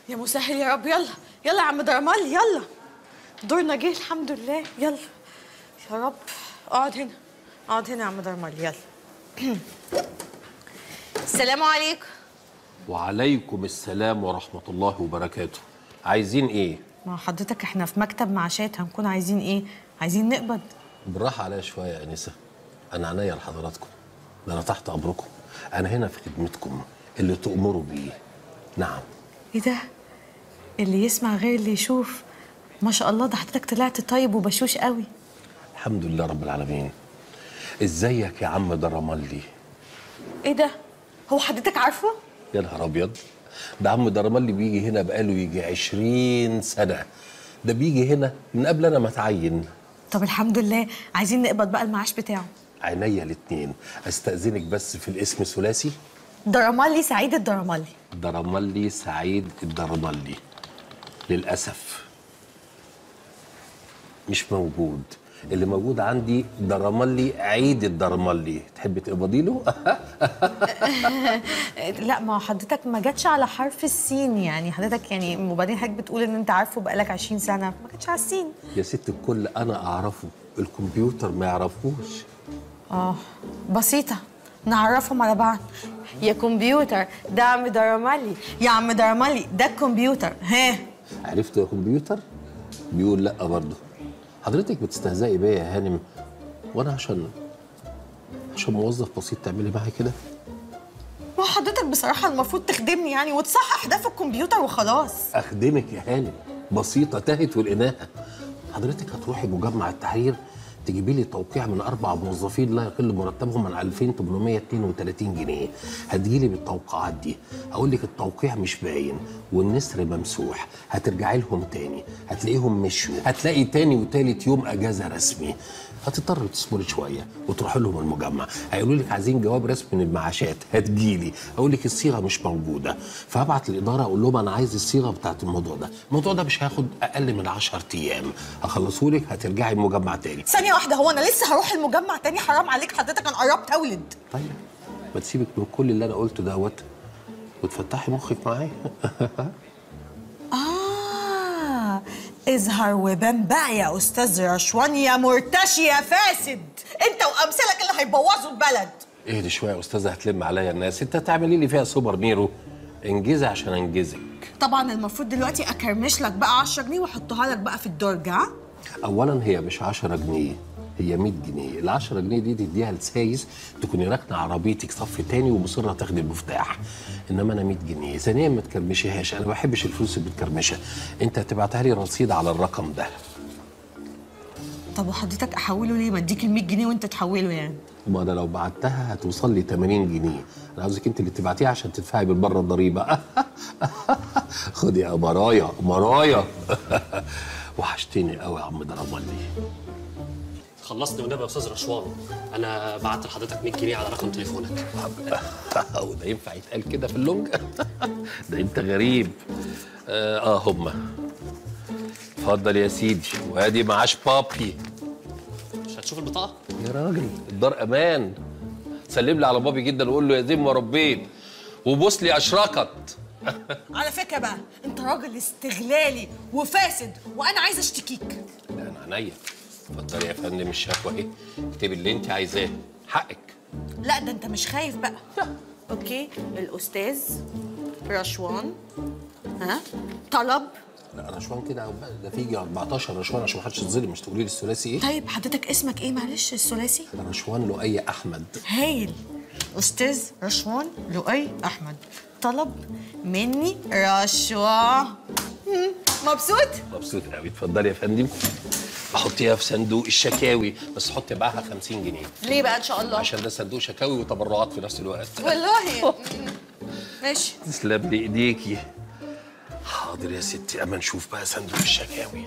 يا مسهل يا رب يلا يلا يا عم درمال يلا دورنا جه الحمد لله يلا يا رب اقعد هنا اقعد هنا يا عم درمال يلا السلام عليكم وعليكم السلام ورحمة الله وبركاته عايزين ايه؟ ما حضرتك احنا في مكتب معاشات هنكون عايزين ايه عايزين نقبض بالراحة عليا شوية يا أنسة أنا عينيا لحضراتكم ده أنا تحت أمركم أنا هنا في خدمتكم اللي تؤمروا بيه نعم ايه ده اللي يسمع غير اللي يشوف ما شاء الله ده حضرتك طلعت طيب وبشوش قوي الحمد لله رب العالمين ازيك يا عم درملي ايه ده هو حضرتك عارفه يا نهار أبيض ده عم درملي بيجي هنا بقاله يجي عشرين سنة ده بيجي هنا من قبل أنا ما أتعين طب الحمد لله عايزين نقبض بقى المعاش بتاعه عينيا الاتنين استأذنك بس في الاسم ثلاثي درمالي سعيد الدرمالي درملي سعيد الدرملي للأسف مش موجود اللي موجود عندي درملي عيد الدرملي تحب تقبضي له لا ما حضرتك ما جاتش على حرف السين يعني حضرتك يعني وبعدين حضرتك بتقول ان انت عارفه بقالك 20 سنه ما جاتش على السين يا ست الكل انا اعرفه الكمبيوتر ما يعرفوش اه بسيطه نعرفهم على بعض يا كمبيوتر ده عم درمالي يا عم درمالي ده الكمبيوتر ها عرفت يا كمبيوتر بيقول لا برضه حضرتك بتستهزئي بيا يا هانم وانا عشان عشان موظف بسيط تعملي معايا كده ما حضرتك بصراحه المفروض تخدمني يعني وتصحح ده في الكمبيوتر وخلاص اخدمك يا هانم بسيطه تهت والاناءه حضرتك هتروحي مجمع التحرير تجيبي لي توقيع من اربع موظفين لا يقل مرتبهم عن 2832 جنيه هتجي لي بالتوقيعات دي هقول لك التوقيع مش باين والنسر ممسوح هترجعي لهم تاني هتلاقيهم مشوا هتلاقي تاني وتالت يوم اجازه رسمي هتضطر تصبري شويه وتروحي لهم المجمع هيقولوا لك عايزين جواب رسمي من المعاشات هتجيلي اقول لك الصيغه مش موجوده فابعت الاداره اقول لهم انا عايز الصيغه بتاعت الموضوع ده الموضوع ده مش هياخد اقل من 10 ايام هخلصه لك هترجعي المجمع تاني ثانيه واحده هو انا لسه هروح المجمع تاني حرام عليك حضرتك انا قربت اولد طيب ما تسيبك من كل اللي انا قلته دوت وتفتحي مخك معايا اه اظهر وبان بقى يا استاذ رشوان يا مرتشي يا فاسد انت وامثالك اللي هيبوظوا البلد اهدي شويه يا استاذه هتلم عليا الناس انت هتعملي لي فيها سوبر ميرو انجزي عشان انجزك طبعا المفروض دلوقتي اكرمش لك بقى 10 جنيه واحطها لك بقى في الدرج ها اولا هي مش 10 جنيه هي 100 جنيه ال 10 جنيه دي تديها لسايس تكوني راكنه عربيتك صف تاني ومصره تاخدي المفتاح انما انا 100 جنيه ثانيا ما تكرمشيهاش انا ما بحبش الفلوس اللي بتكرمشها انت هتبعتها لي رصيد على الرقم ده طب وحضرتك احوله ليه ما اديك ال 100 جنيه وانت تحوله يعني ما انا لو بعتها هتوصل لي 80 جنيه انا عاوزك انت اللي تبعتيها عشان تدفعي بالبره الضريبه خدي يا مرايا مرايا وحشتني قوي يا عم درملي خلصني والنبي يا استاذ رشوان انا بعت لحضرتك 100 جنيه على رقم تليفونك وده ينفع يتقال كده في اللونج ده انت غريب اه, آه هما اتفضل يا سيدي وادي معاش بابي مش هتشوف البطاقه يا راجل الدار امان سلم لي على بابي جدا وقول له يا زين ما ربيت وبوس لي اشرقت على فكره بقى انت راجل استغلالي وفاسد وانا عايزه اشتكيك لا انا عينيا اتفضلي يا فندم الشكوى اهي اكتبي اللي انت عايزاه حقك لا ده انت مش خايف بقى اوكي الاستاذ رشوان ها طلب لا رشوان كده أو بقى ده في يجي 14 رشوان عشان ما حدش يتظلم مش تقولي لي الثلاثي ايه طيب حضرتك اسمك ايه معلش الثلاثي رشوان لؤي احمد هايل استاذ رشوان لؤي احمد طلب مني رشوه مم، مبسوط مبسوط قوي اتفضلي يا فندم احطيها في صندوق الشكاوي بس حطي معاها 50 جنيه ليه بقى ان شاء الله عشان ده صندوق شكاوي وتبرعات في نفس الوقت والله مم، ماشي تسلم لي ايديكي حاضر يا ستي اما نشوف بقى صندوق الشكاوي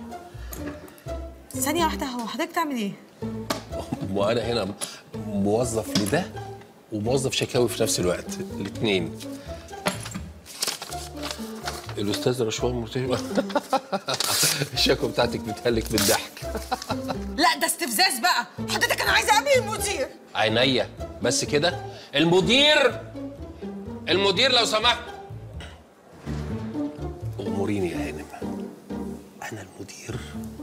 ثانيه واحده هو حضرتك تعمل ايه وانا هنا موظف لده وموظف شكاوي في نفس الوقت الاثنين الاستاذ رشوان مرتضى الشكوى بتاعتك بتهلك بالضحك لا ده استفزاز بقى حضرتك انا عايزه اقابل المدير عينيا بس كده المدير المدير لو سمحت انا المدير